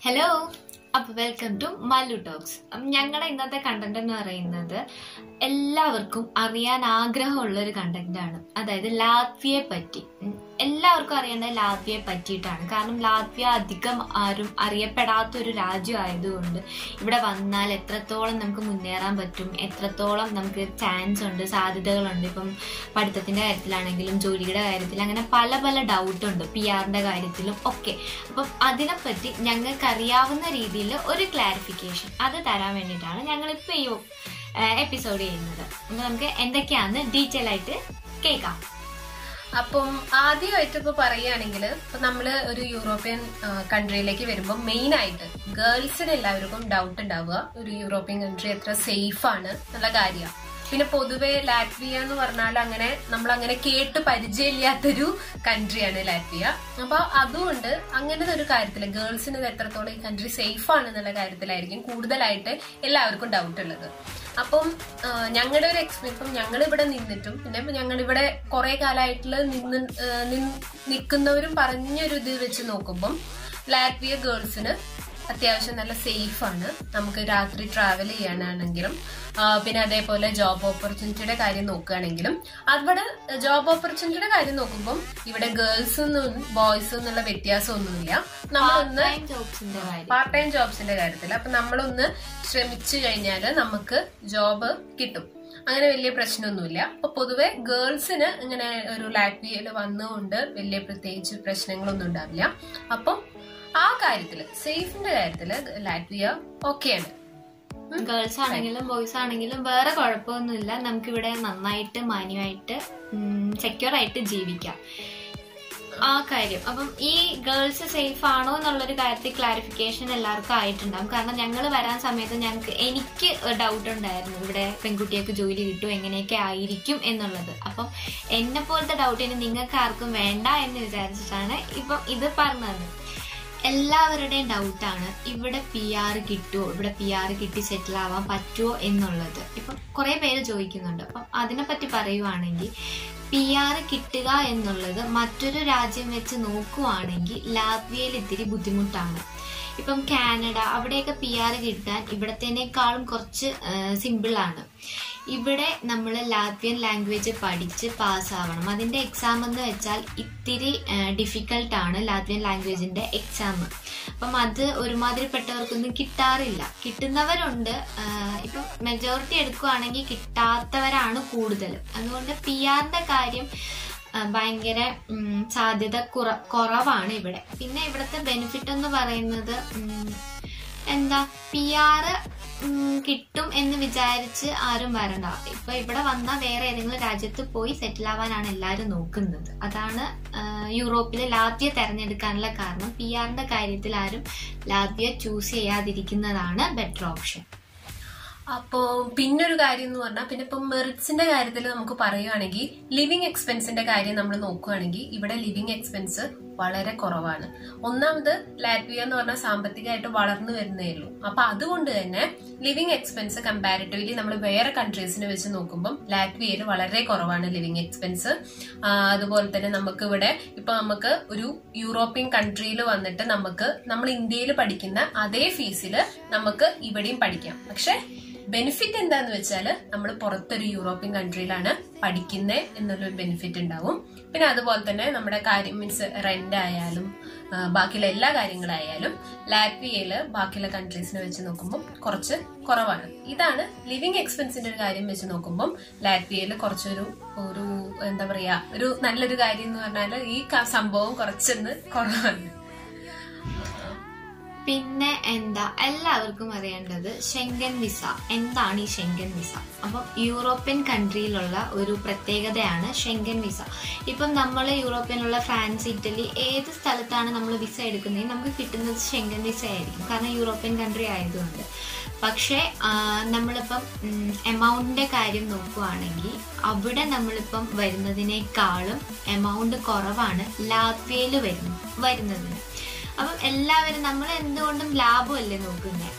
Hello അപ്പൊ welcome to Mallu talks ഞങ്ങളുടെ ഇന്നത്തെ കണ്ടന്റ് എന്ന് പറയുന്നത് എല്ലാവർക്കും അറിയാൻ ആഗ്രഹമുള്ള ഒരു കണ്ടന്റ് ആണ് അതായത് ലാത്വിയെ പറ്റി ഉം, എല്ലാവർക്കും അറിയേണ്ടത് ലാത്വിയെ പറ്റിയിട്ടാണ് കാരണം ലാത്വിയ അധികം ആരും അറിയപ്പെടാത്ത ഒരു രാജ്യം ആയതുകൊണ്ട് ഇവിടെ വന്നാൽ എത്രത്തോളം നമുക്ക് മുന്നേറാൻ പറ്റും എത്രത്തോളം നമുക്ക് ചാൻസ് ഉണ്ട് സാധ്യതകളുണ്ട് ഇപ്പം പഠിത്തത്തിന്റെ കാര്യത്തിലാണെങ്കിലും ജോലിയുടെ കാര്യത്തിൽ അങ്ങനെ പല പല ഡൗട്ട് ഉണ്ട് പി ആറിന്റെ കാര്യത്തിലും ഒക്കെ അപ്പം അതിനെപ്പറ്റി ഞങ്ങൾക്ക് അറിയാവുന്ന രീതിയിൽ ഒരു ക്ലാരിഫിക്കേഷൻ അത് തരാൻ വേണ്ടിയിട്ടാണ് ഞങ്ങൾ ഇപ്പൊ ഈ എപ്പിസോഡ് ചെയ്യുന്നത് അപ്പൊ നമുക്ക് എന്തൊക്കെയാന്ന് ഡീറ്റെയിൽ ആയിട്ട് കേൾക്കാം അപ്പം ആദ്യമായിട്ട് ഇപ്പൊ പറയുകയാണെങ്കിൽ ഇപ്പൊ നമ്മള് ഒരു യൂറോപ്യൻ കൺട്രിയിലേക്ക് വരുമ്പോൾ മെയിൻ ആയിട്ട് ഗേൾസിന് എല്ലാവർക്കും ഡൗട്ട് ഉണ്ടാവുക ഒരു യൂറോപ്യൻ കൺട്രി എത്ര സേഫ് ആണ് എന്നുള്ള കാര്യമാണ് പിന്നെ പൊതുവെ ലാറ്റ്വിയ എന്ന് പറഞ്ഞാൽ അങ്ങനെ നമ്മൾ അങ്ങനെ കേട്ട് പരിചയമില്ലാത്തൊരു കൺട്രിയാണ് ലാറ്റ്വിയ അപ്പൊ അതുകൊണ്ട് അങ്ങനത്തെ ഒരു കാര്യത്തിൽ ഗേൾസിന് ഇത് എത്രത്തോളം ഈ കൺട്രി സേഫ് ആണ് എന്നുള്ള കാര്യത്തിലായിരിക്കും കൂടുതലായിട്ട് എല്ലാവർക്കും ഡൗട്ട് ഉള്ളത് അപ്പം ഞങ്ങളുടെ ഒരു എക്സ്പീരിയൻസ് ഇപ്പം ഞങ്ങൾ ഇവിടെ നിന്നിട്ടും പിന്നെ ഞങ്ങളിവിടെ കുറെ കാലമായിട്ടുള്ള നിന്ന് ആ, നിൻ- നിൽക്കുന്നവരും പറഞ്ഞൊരു ഇത് വെച്ച് നോക്കുമ്പം ലാറ്റ്വിയ ഗേൾസിന് അത്യാവശ്യം നല്ല സേഫ് ആണ് നമുക്ക് രാത്രി ട്രാവൽ ചെയ്യാനാണെങ്കിലും ആ, പിന്നെ അതേപോലെ ജോബ് ഓപ്പർച്യൂണിറ്റിയുടെ കാര്യം നോക്കുകയാണെങ്കിലും അവിടെ ജോബ് ഓപ്പർച്യൂണിറ്റിയുടെ കാര്യം നോക്കുമ്പോൾ ഇവിടെ ഗേൾസും ബോയ്സും എന്നുള്ള വ്യത്യാസമൊന്നുമില്ല നമ്മളൊന്ന് ജോബ്സിന്റെ കാര്യം പാർട്ട് ടൈം ജോബ്സിന്റെ കാര്യത്തിൽ അപ്പൊ നമ്മളൊന്ന് ശ്രമിച്ചു കഴിഞ്ഞാൽ നമുക്ക് ജോബ് കിട്ടും അങ്ങനെ വലിയ പ്രശ്നമൊന്നുമില്ല അപ്പൊ പൊതുവെ ഗേൾസിന് ഇങ്ങനെ ഒരു ലാറ്റ്വിയയിൽ വന്നുകൊണ്ട് വലിയ പ്രത്യേകിച്ച് പ്രശ്നങ്ങളൊന്നും ഉണ്ടാവില്ല അപ്പം ആ കാര്യത്തില് സേഫിന്റെ കാര്യത്തില് ലാറ്റ്വിയ ഓക്കെയാണ് ഗേൾസ് ആണെങ്കിലും ബോയ്സ് ആണെങ്കിലും വേറെ കുഴപ്പമൊന്നുമില്ല നമുക്കിവിടെ നന്നായിട്ട് മാന്യമായിട്ട് സെക്യൂർ ആയിട്ട് ജീവിക്കാം ആ കാര്യം അപ്പം ഈ ഗേൾസ് സേഫ് ആണോ എന്നുള്ളൊരു കാര്യത്തിൽ ക്ലാരിഫിക്കേഷൻ എല്ലാവർക്കും ആയിട്ടുണ്ടാവും കാരണം ഞങ്ങൾ വരാൻ സമയത്ത് ഞങ്ങൾക്ക് എനിക്ക് ഡൗട്ട് ഉണ്ടായിരുന്നു ഇവിടെ പെൺകുട്ടികൾക്ക് ജോലി കിട്ടും എങ്ങനെയൊക്കെ ആയിരിക്കും എന്നുള്ളത് അപ്പം എന്നെ പോലത്തെ ഡൗട്ട് ഇനി നിങ്ങൾക്ക് ആർക്കും വേണ്ട എന്ന് വിചാരിച്ചിട്ടാണ് ഇപ്പം ഇത് പറഞ്ഞത് എല്ലാവരുടെയും ഡൗട്ടാണ് ഇവിടെ പി ആർ കിട്ടുമോ ഇവിടെ പി ആർ കിട്ടി സെറ്റിൽ ആവാൻ പറ്റുമോ എന്നുള്ളത് ഇപ്പം കുറെ പേര് ചോദിക്കുന്നുണ്ട് അപ്പം അതിനെപ്പറ്റി പറയുവാണെങ്കിൽ പി ആർ കിട്ടുക എന്നുള്ളത് മറ്റൊരു രാജ്യം വെച്ച് നോക്കുവാണെങ്കിൽ ലാത്വിയയിൽ ഇത്തിരി ബുദ്ധിമുട്ടാണ് ഇപ്പം കാനഡ അവിടെയൊക്കെ പി ആർ കിട്ടാൻ ഇവിടത്തേനേക്കാളും കുറച്ച് സിമ്പിൾ ആണ് ഇവിടെ നമ്മൾ ലാത്വിയൻ ലാംഗ്വേജ് പഠിച്ച് പാസ്സാവണം അതിന്റെ എക്സാം എന്ന് വെച്ചാൽ ഇത്തിരി ഡിഫിക്കൽട്ട് ആണ് ലാത്വിയൻ ലാംഗ്വേജിന്റെ എക്സാം അപ്പം അത് ഒരുമാതിരിപ്പെട്ടവർക്കൊന്നും കിട്ടാറില്ല കിട്ടുന്നവരുണ്ട് ആ, ഇപ്പം മെജോറിറ്റി എടുക്കുവാണെങ്കിൽ കിട്ടാത്തവരാണ് കൂടുതൽ അതുകൊണ്ട് പി ആറിന്റെ കാര്യം ആ, ഭയങ്കര ഉം, സാധ്യത കുറ കുറവാണ് ഇവിടെ പിന്നെ ഇവിടുത്തെ ബെനിഫിറ്റ് എന്ന് പറയുന്നത് ഉം, എന്താ പി ആറ് കിട്ടും എന്ന് വിചാരിച്ച് ആരും വരണ്ട ഇപ്പൊ ഇവിടെ വന്ന വേറെ ഏതെങ്കിലും രാജ്യത്ത് പോയി സെറ്റിൽ ആവാനാണ് എല്ലാവരും നോക്കുന്നത് അതാണ് ആ, യൂറോപ്പിലെ ലാത്വിയ തെരഞ്ഞെടുക്കാനുള്ള കാരണം പി ആറിന്റെ കാര്യത്തിൽ ആരും ലാത്വിയ ചൂസ് ചെയ്യാതിരിക്കുന്നതാണ് ബെറ്റർ ഓപ്ഷൻ അപ്പോ പിന്നൊരു കാര്യം എന്ന് പറഞ്ഞാൽ പിന്നെ ഇപ്പം മെറിറ്റ്സിന്റെ കാര്യത്തിൽ നമുക്ക് പറയുകയാണെങ്കിൽ ലിവിങ് എക്സ്പെൻസിന്റെ കാര്യം നമ്മൾ നോക്കുകയാണെങ്കിൽ ഇവിടെ ലിവിങ് എക്സ്പെൻസ് വളരെ കുറവാണ് ഒന്നാമത് ലാറ്റ്വിയ എന്ന് പറഞ്ഞാൽ സാമ്പത്തികമായിട്ട് വളർന്നു വരുന്നേ ഉള്ളൂ അപ്പൊ അതുകൊണ്ട് തന്നെ ലിവിങ് എക്സ്പെൻസ് കമ്പാരിറ്റീവ്ലി നമ്മൾ വേറെ കൺട്രീസിനെ വെച്ച് നോക്കുമ്പോൾ ലാറ്റ്വിയയിൽ വളരെ കുറവാണ് ലിവിങ് എക്സ്പെൻസ് അതുപോലെ തന്നെ നമുക്ക് ഇവിടെ ഇപ്പൊ നമുക്ക് ഒരു യൂറോപ്യൻ കൺട്രിയിൽ വന്നിട്ട് നമുക്ക് നമ്മൾ ഇന്ത്യയിൽ പഠിക്കുന്ന അതേ ഫീസിൽ നമുക്ക് ഇവിടെയും പഠിക്കാം പക്ഷെ ബെനിഫിറ്റ് എന്താന്ന് വെച്ചാൽ നമ്മൾ പുറത്തൊരു യൂറോപ്യൻ കൺട്രിയിലാണ് പഠിക്കുന്നത് എന്നുള്ളൊരു ബെനിഫിറ്റ് ഉണ്ടാവും പിന്നെ അതുപോലെ തന്നെ നമ്മുടെ കാര്യം മീൻസ് റെന്റ് ആയാലും ആ, ബാക്കിയുള്ള എല്ലാ കാര്യങ്ങളായാലും ലാറ്റ്വിയയില് ബാക്കിയുള്ള കൺട്രീസിനെ വെച്ച് നോക്കുമ്പോൾ കുറച്ച് കുറവാണ് ഇതാണ് ലിവിങ് എക്സ്പെൻസിന്റെ ഒരു കാര്യം വെച്ച് നോക്കുമ്പോൾ ലാറ്റ്വിയയിൽ കുറച്ചൊരു ഒരു എന്താ പറയാ ഒരു നല്ലൊരു കാര്യം എന്ന് പറഞ്ഞാൽ ഈ ക- സംഭവം കുറച്ചൊന്ന് കുറവാണ് പിന്നെ എന്താ എല്ലാവർക്കും അറിയേണ്ടത് ഷെങ്കൻ വിസ എന്താണ് ഈ ഷെങ്കൻ വിസ അപ്പം യൂറോപ്യൻ കൺട്രിയിലുള്ള ഒരു പ്രത്യേകതയാണ് ഷെങ്കൻ വിസ ഇപ്പം നമ്മൾ യൂറോപ്യനിലുള്ള ഫ്രാൻസ് ഇറ്റലി ഏത് സ്ഥലത്താണ് നമ്മൾ വിസ എടുക്കുന്നത് നമുക്ക് കിട്ടുന്നത് ഷെങ്കൻ വിസ ആയിരിക്കും കാരണം യൂറോപ്യൻ കൺട്രി ആയതുകൊണ്ട് പക്ഷേ ആ, നമ്മളിപ്പം എമൗണ്ടിന്റെ കാര്യം നോക്കുവാണെങ്കിൽ അവിടെ നമ്മളിപ്പം വരുന്നതിനേക്കാളും എമൗണ്ട് കുറവാണ് ലാത്വിയയിൽ വരുന്നു വരുന്നതിന് അപ്പം എല്ലാവരും നമ്മൾ എന്തുകൊണ്ടും ലാഭമല്ലേ നോക്കുന്നത്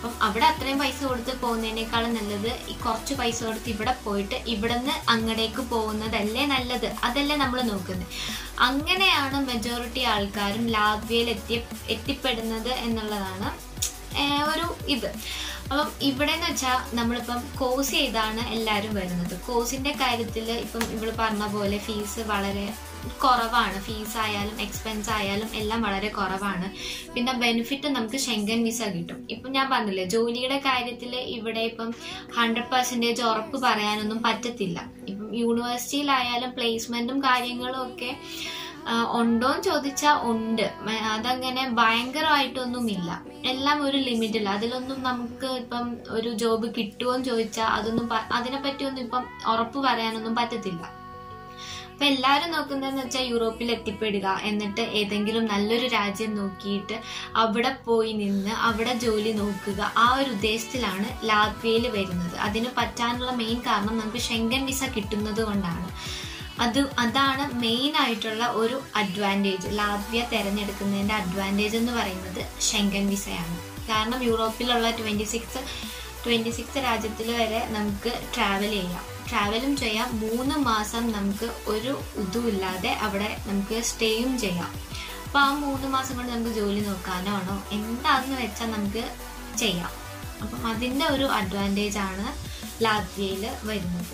അപ്പം അവിടെ അത്രയും പൈസ കൊടുത്ത് പോകുന്നതിനേക്കാളും നല്ലത് ഈ കുറച്ച് പൈസ കൊടുത്ത് ഇവിടെ പോയിട്ട് ഇവിടുന്ന് അങ്ങടേക്ക് പോകുന്നതല്ലേ നല്ലത് അതല്ലേ നമ്മൾ നോക്കുന്നത് അങ്ങനെയാണ് മെജോറിറ്റി ആൾക്കാരും ലാത്വിയയിൽ എത്തി എത്തിപ്പെടുന്നത് എന്നുള്ളതാണ് ഏഹ് ഒരു ഇത് അപ്പം ഇവിടെ എന്ന് വെച്ചാൽ നമ്മളിപ്പം കോഴ്സ് ചെയ്താണ് എല്ലാവരും വരുന്നത് കോഴ്സിന്റെ കാര്യത്തിൽ ഇപ്പം ഇവള് പറഞ്ഞ പോലെ ഫീസ് വളരെ കുറവാണ് ഫീസ് ആയാലും എക്സ്പെൻസ് ആയാലും എല്ലാം വളരെ കുറവാണ് പിന്നെ ബെനിഫിറ്റ് നമുക്ക് ഷെങ്കൻ വിസ കിട്ടും ഇപ്പം ഞാൻ പറഞ്ഞില്ലേ ജോലിയുടെ കാര്യത്തിൽ ഇവിടെ ഇപ്പം ഹൺഡ്രഡ് പെർസെൻറ്റേജ് ഉറപ്പ് പറയാനൊന്നും പറ്റത്തില്ല ഇപ്പം യൂണിവേഴ്സിറ്റിയിലായാലും പ്ലേസ്മെന്റും കാര്യങ്ങളും ഒക്കെ ആ, ഉണ്ടോന്ന് ചോദിച്ചാൽ ഉണ്ട് മ- അതങ്ങനെ ഭയങ്കരമായിട്ടൊന്നുമില്ല എല്ലാം ഒരു ലിമിറ്റിൽ അതിലൊന്നും നമുക്ക് ഇപ്പം ഒരു ജോബ് കിട്ടുമോന്ന് ചോദിച്ചാൽ അതൊന്നും പ- അതിനെപ്പറ്റിയൊന്നും ഇപ്പം ഉറപ്പ് പറയാനൊന്നും പറ്റത്തില്ല അപ്പൊ എല്ലാരും നോക്കുന്നതെന്ന് വെച്ചാൽ യൂറോപ്പിൽ എത്തിപ്പെടുക എന്നിട്ട് ഏതെങ്കിലും നല്ലൊരു രാജ്യം നോക്കിയിട്ട് അവിടെ പോയി നിന്ന് അവിടെ ജോലി നോക്കുക ആ ഒരു ഉദ്ദേശത്തിലാണ് ലാത്വിയയിൽ വരുന്നത് അതിന് പറ്റാനുള്ള മെയിൻ കാരണം നമുക്ക് ഷെങ്കൻ വിസ കിട്ടുന്നത് കൊണ്ടാണ് അത് അതാണ് മെയിൻ ആയിട്ടുള്ള ഒരു അഡ്വാൻറ്റേജ് ലാത്വിയ തിരഞ്ഞെടുക്കുന്നതിന്റെ അഡ്വാൻറ്റേജ് എന്ന് പറയുന്നത് ഷെങ്കൻ വിസയാണ് കാരണം യൂറോപ്പിലുള്ള ട്വന്റി സിക്സ് ട്വന്റി സിക്സ് രാജ്യത്തിൽ വരെ നമുക്ക് ട്രാവൽ ചെയ്യാം ട്രാവലും ചെയ്യാം മൂന്ന് മാസം നമുക്ക് ഒരു ഇതുമില്ലാതെ അവിടെ നമുക്ക് സ്റ്റേയും ചെയ്യാം അപ്പൊ ആ മൂന്ന് മാസം കൊണ്ട് നമുക്ക് ജോലി നോക്കാനോ ആണോ എന്താന്ന് വെച്ചാൽ നമുക്ക് ചെയ്യാം അപ്പം അതിന്റെ ഒരു അഡ്വാൻറ്റേജ് ആണ് ലാത്വിയയിൽ വരുന്നത്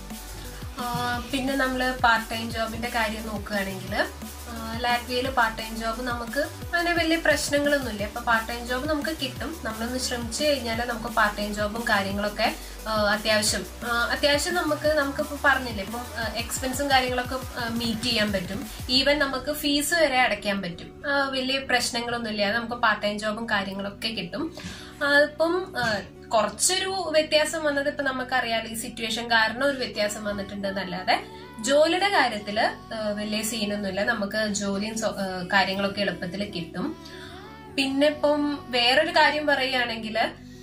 ആ, പിന്നെ നമ്മൾ പാർട്ട് ടൈം ജോബിന്റെ കാര്യം നോക്കുകയാണെങ്കിൽ ലാറ്റ്വിയയിൽ പാർട്ട് ടൈം ജോബ് നമുക്ക് അങ്ങനെ വലിയ പ്രശ്നങ്ങളൊന്നുമില്ല അപ്പൊ പാർട്ട് ടൈം ജോബ് നമുക്ക് കിട്ടും നമ്മളൊന്ന് ശ്രമിച്ചു കഴിഞ്ഞാൽ നമുക്ക് പാർട്ട് ടൈം ജോബും കാര്യങ്ങളൊക്കെ ആ, അത്യാവശ്യം ആ, അത്യാവശ്യം നമുക്ക് നമുക്ക് ഇപ്പൊ പറഞ്ഞില്ലേ ഇപ്പം എക്സ്പെൻസും കാര്യങ്ങളൊക്കെ മീറ്റ് ചെയ്യാൻ പറ്റും ഈവൻ നമുക്ക് ഫീസ് വരെ അടയ്ക്കാൻ പറ്റും ആ, വലിയ പ്രശ്നങ്ങളൊന്നും ഇല്ലാതെ നമുക്ക് പാർട്ട് ടൈം ജോബും കാര്യങ്ങളൊക്കെ കിട്ടും ആ, ഇപ്പം ആ, കുറച്ചൊരു വ്യത്യാസം വന്നത് ഇപ്പൊ നമുക്കറിയാലോ ഈ സിറ്റുവേഷൻ കാരണം ഒരു വ്യത്യാസം വന്നിട്ടുണ്ട് എന്നല്ലാതെ ജോലിയുടെ കാര്യത്തില് ആ, വലിയ സീനൊന്നുമില്ല നമുക്ക് ജോലിയും സ്വ- ആ, കാര്യങ്ങളൊക്കെ എളുപ്പത്തിൽ കിട്ടും പിന്നെ ഇപ്പം വേറൊരു കാര്യം പറയുകയാണെങ്കിൽ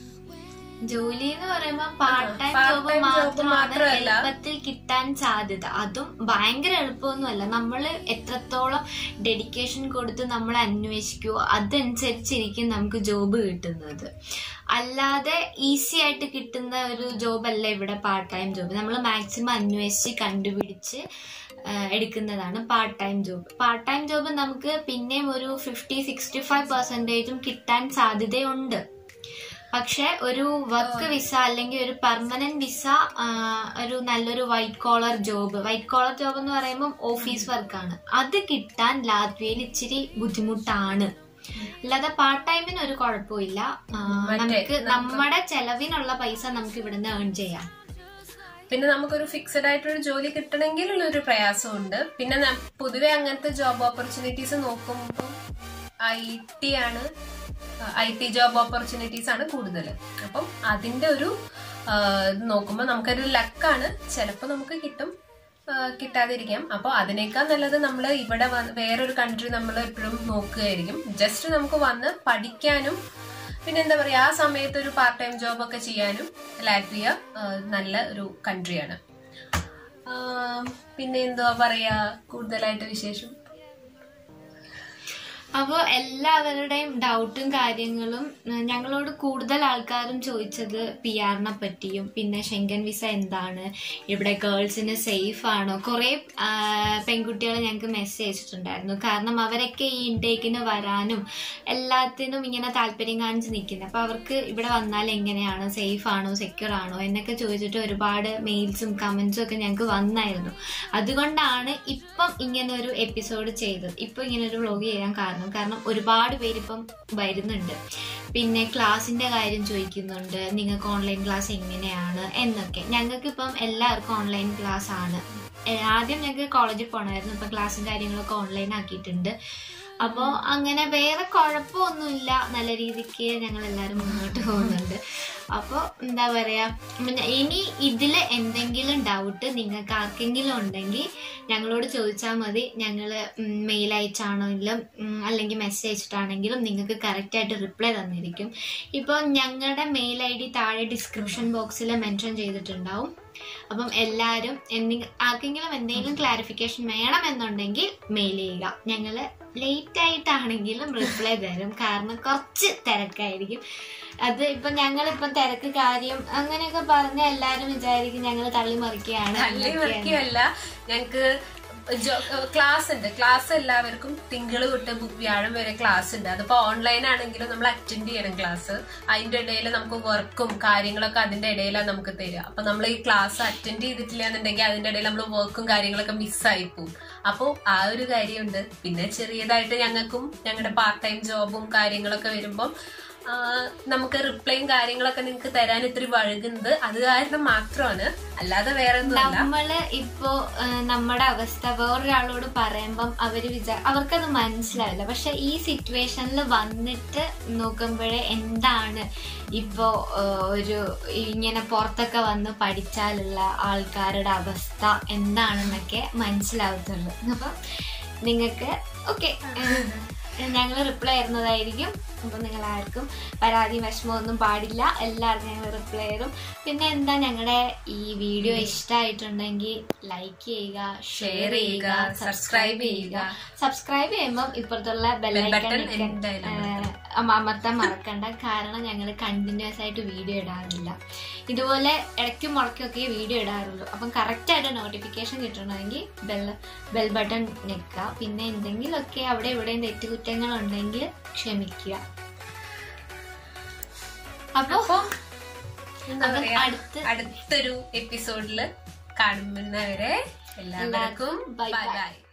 ജോലി എന്ന് പറയുമ്പോൾ part time part job time job മാത്രമാണ് മാത്രമല്ല. എളുപ്പത്തിൽ കിട്ടാൻ സാധ്യത അതും ഭയങ്കര എളുപ്പമൊന്നുമല്ല നമ്മൾ എത്രത്തോളം ഡെഡിക്കേഷൻ കൊടുത്ത് നമ്മൾ അന്വേഷിക്കുമോ അതനുസരിച്ചിരിക്കും നമുക്ക് ജോബ് കിട്ടുന്നത് അല്ലാതെ ഈസി ആയിട്ട് കിട്ടുന്ന ഒരു ജോബ് അല്ല ഇവിടെ പാർട്ട് ടൈം ജോബ് നമ്മൾ മാക്സിമം അന്വേഷിച്ച് കണ്ടുപിടിച്ച് ആ, എടുക്കുന്നതാണ് part time job part time job നമുക്ക് പിന്നെയും ഒരു ഫിഫ്റ്റി സിക്സ്റ്റി ഫൈവ് പെർസെൻറ്റേജും കിട്ടാൻ സാധ്യതയുണ്ട് പക്ഷെ ഒരു വർക്ക് വിസ അല്ലെങ്കിൽ ഒരു പെർമനന്റ് വിസ ഒരു നല്ലൊരു white collar job white collar job എന്ന് പറയുമ്പോൾ ഓഫീസ് വർക്കാണ് അത് കിട്ടാൻ ലാത്വിയയിൽ ഇച്ചിരി ബുദ്ധിമുട്ടാണ് അല്ലാതെ പാർട്ട് ടൈമിന് ഒരു കുഴപ്പമില്ല ആ, മറ്റേ നമുക്ക് നമുക്ക് നമ്മുടെ ചെലവിനുള്ള പൈസ നമുക്ക് ഇവിടുന്ന് ഏൺ ചെയ്യാം പിന്നെ നമുക്കൊരു ഫിക്സഡ് ആയിട്ടൊരു ജോലി കിട്ടണമെങ്കിൽ ഒരു പ്രയാസമുണ്ട് പിന്നെ ന- പൊതുവെ അങ്ങനത്തെ ജോബ് ഓപ്പർച്യൂണിറ്റീസ് നോക്കുമ്പോൾ ഐ ടി ആണ് ഐ ടി ജോബ് ഓപ്പർച്യൂണിറ്റീസ് ആണ് കൂടുതൽ അപ്പം അതിന്റെ ഒരു ആ, ഇത് നോക്കുമ്പോൾ നമുക്കൊരു ലക്കാണ് ചിലപ്പോൾ നമുക്ക് കിട്ടും ആ, കിട്ടാതിരിക്കാം അപ്പോൾ അതിനേക്കാൾ നല്ലത് നമ്മൾ ഇവിടെ വന്ന് വേറൊരു കൺട്രി നമ്മൾ എപ്പോഴും നോക്കുകയായിരിക്കും ജസ്റ്റ് നമുക്ക് വന്ന് പഠിക്കാനും പിന്നെ എന്താ പറയാ ആ സമയത്ത് ഒരു പാർട്ട് ടൈം ജോബ് ഒക്കെ ചെയ്യാനും ലാറ്റ്വിയ ആ, നല്ല ഒരു കൺട്രിയാണ് പിന്നെ എന്തുവാ പറയാ കൂടുതലായിട്ട് വിശേഷം അപ്പോൾ എല്ലാവരുടെയും ഡൗട്ടും കാര്യങ്ങളും ഉം, ഞങ്ങളോട് കൂടുതൽ ആൾക്കാരും ചോദിച്ചത് പി ആറിനെ പറ്റിയും പിന്നെ ഷെങ്കൻ വിസ എന്താണ് ഇവിടെ ഗേൾസിന് സേഫ് ആണോ കുറേ പെൺകുട്ടികൾ ഞങ്ങൾക്ക് മെസ്സേജ് അയച്ചിട്ടുണ്ടായിരുന്നു കാരണം അവരൊക്കെ ഈ ഇൻടേക്കിന് വരാനും എല്ലാത്തിനും ഇങ്ങനെ താല്പര്യം കാണിച്ച് നിൽക്കുന്നത് അപ്പോൾ അവർക്ക് ഇവിടെ വന്നാൽ എങ്ങനെയാണ് സേഫ് ആണോ സെക്യൂർ ആണോ എന്നൊക്കെ ചോദിച്ചിട്ട് ഒരുപാട് മെയിൽസും കമൻസും ഒക്കെ ഞങ്ങൾക്ക് വന്നായിരുന്നു അതുകൊണ്ടാണ് ഇപ്പം ഇങ്ങനെ ഒരു എപ്പിസോഡ് ചെയ്തത് ഇപ്പം ഇങ്ങനെ ഒരു വ്ലോഗ് ചെയ്യാൻ കാരണം കാരണം ഒരുപാട് പേര് ഇപ്പം വരുന്നുണ്ട് പിന്നെ ക്ലാസ്സിന്റെ കാര്യം ചോദിക്കുന്നുണ്ട് നിങ്ങൾക്ക് ഓൺലൈൻ ക്ലാസ് എങ്ങനെയാണ് എന്നൊക്കെ ഞങ്ങൾക്ക് ഇപ്പം എല്ലാവർക്കും ഓൺലൈൻ ക്ലാസ് ആണ് ഏ, ആദ്യം ഞങ്ങൾക്ക് കോളേജിൽ പോകണമായിരുന്നു ഇപ്പം ക്ലാസ്സും കാര്യങ്ങളൊക്കെ ഓൺലൈൻ ആക്കിയിട്ടുണ്ട് അപ്പോൾ അങ്ങനെ വേറെ കുഴപ്പമൊന്നുമില്ല നല്ല രീതിക്ക് ഞങ്ങൾ എല്ലാവരും മുന്നോട്ട് പോകുന്നുണ്ട് അപ്പോൾ എന്താ പറയാ പിന്നെ ഇനി ഇതിൽ എന്തെങ്കിലും ഡൗട്ട് നിങ്ങൾക്ക് ആർക്കെങ്കിലും ഉണ്ടെങ്കിൽ ഞങ്ങളോട് ചോദിച്ചാൽ മതി ഞങ്ങൾ മെയിൽ അയച്ചാണെങ്കിലും ഉം, അല്ലെങ്കിൽ മെസ്സേജ് അയച്ചിട്ടാണെങ്കിലും നിങ്ങൾക്ക് കറക്റ്റായിട്ട് റിപ്ലൈ തന്നിരിക്കും ഇപ്പോൾ ഞങ്ങളുടെ മെയിൽ ഐ ഡി താഴെ ഡിസ്ക്രിപ്ഷൻ ബോക്സിൽ മെൻഷൻ ചെയ്തിട്ടുണ്ടാവും അപ്പം എല്ലാവരും എന്തെങ്കിലും ആർക്കെങ്കിലും എന്തെങ്കിലും ക്ലാരിഫിക്കേഷൻ വേണമെന്നുണ്ടെങ്കിൽ മെയിൽ ചെയ്യുക ഞങ്ങൾ ലേറ്റ് ആയിട്ടാണെങ്കിലും റിപ്ലൈ തരും കാരണം കുറച്ച് തിരക്കായിരിക്കും അത് ഇപ്പൊ ഞങ്ങളിപ്പം തിരക്ക് കാര്യം അങ്ങനെയൊക്കെ പറഞ്ഞ എല്ലാരും വിചാരിക്കും ഞങ്ങൾ തള്ളിമറിക്കുകയാണ് തള്ളി എന്നൊക്കെയാണ്. മറിക്കുകയല്ല ഞങ്ങക്ക് ക്ലാസ് ഉണ്ട് ക്ലാസ് എല്ലാവർക്കും തിങ്കൾ തൊട്ട് ബു- വ്യാഴം വരെ ക്ലാസ് ഉണ്ട് അതിപ്പോ ഓൺലൈൻ ആണെങ്കിലും നമ്മൾ അറ്റൻഡ് ചെയ്യണം ക്ലാസ് അതിന്റെ ഇടയിൽ നമുക്ക് വർക്കും കാര്യങ്ങളൊക്കെ അതിന്റെ ഇടയിലാണ് നമുക്ക് തരിക അപ്പൊ നമ്മൾ ഈ ക്ലാസ് അറ്റൻഡ് ചെയ്തിട്ടില്ല എന്നുണ്ടെങ്കിൽ അതിന്റെ ഇടയിൽ നമ്മൾ വർക്കും കാര്യങ്ങളൊക്കെ മിസ്സായി പോകും അപ്പോൾ ആ ഒരു കാര്യമുണ്ട് പിന്നെ ചെറിയതായിട്ട് ഞങ്ങൾക്കും ഞങ്ങളുടെ പാർട്ട് ടൈം ജോബും കാര്യങ്ങളൊക്കെ വരുമ്പം ആ, നമുക്ക് റിപ്ലൈയും കാര്യങ്ങളൊക്കെ നിങ്ങൾക്ക് തരാൻ ഇത്തിരി വഴുകുന്നത് അത് കാരണം മാത്രമാണ് അല്ലാതെ വേറെ ഒന്നുമല്ല നമ്മള് ഇപ്പോ ആ, നമ്മുടെ അവസ്ഥ വേറൊരാളോട് പറയുമ്പം അവര് വിചാ അവർക്കത് മനസ്സിലാവില്ല പക്ഷെ ഈ സിറ്റുവേഷനിൽ വന്നിട്ട് നോക്കുമ്പോഴേ എന്താണ് ഇപ്പോ ആ, ഒരു ഇങ്ങനെ പുറത്തൊക്കെ വന്ന് പഠിച്ചാലുള്ള ആൾക്കാരുടെ അവസ്ഥ എന്താണെന്നൊക്കെ മനസ്സിലാവത്തുള്ളൂ അപ്പം നിങ്ങൾക്ക് ഓക്കെ ഞങ്ങൾ റിപ്ലൈ തരുന്നതായിരിക്കും അപ്പം നിങ്ങൾ ആർക്കും പരാതി വിഷമമൊന്നും പാടില്ല എല്ലാവർക്കും ഞങ്ങൾ റിപ്ലൈ തരും പിന്നെ എന്താ ഞങ്ങളുടെ ഈ വീഡിയോ ഇഷ്ടമായിട്ടുണ്ടെങ്കിൽ ലൈക്ക് ചെയ്യുക ഷെയർ ചെയ്യുക സബ്സ്ക്രൈബ് ചെയ്യുക സബ്സ്ക്രൈബ് ചെയ്യുമ്പോൾ ഇപ്പുറത്തുള്ള Bell button ബെല്ലൈക്കൺ എന്തായാലും അമർത്താൻ മറക്കണ്ട കാരണം ഞങ്ങൾ കണ്ടിന്യൂസ് ആയിട്ട് വീഡിയോ ഇടാറില്ല ഇതുപോലെ ഇടയ്ക്കും മുടക്കൊക്കെ വീഡിയോ ഇടാറുള്ളൂ അപ്പം കറക്റ്റ് ആയിട്ട് നോട്ടിഫിക്കേഷൻ കിട്ടണമെങ്കിൽ ബെൽ ബെൽ ബട്ടൺ ഞെക്കുക പിന്നെ എന്തെങ്കിലുമൊക്കെ അവിടെ ഇവിടെയും തെറ്റുകുറ്റങ്ങൾ ഉണ്ടെങ്കിൽ ക്ഷമിക്കുക അപ്പൊ അപ്പൊ എന്താ അപ്പം പറയാ അടുത്ത് അടുത്തൊരു എപ്പിസോഡില് കാണുന്നവരെ എല്ലാവർക്കും bye ബൈ bye. ബൈ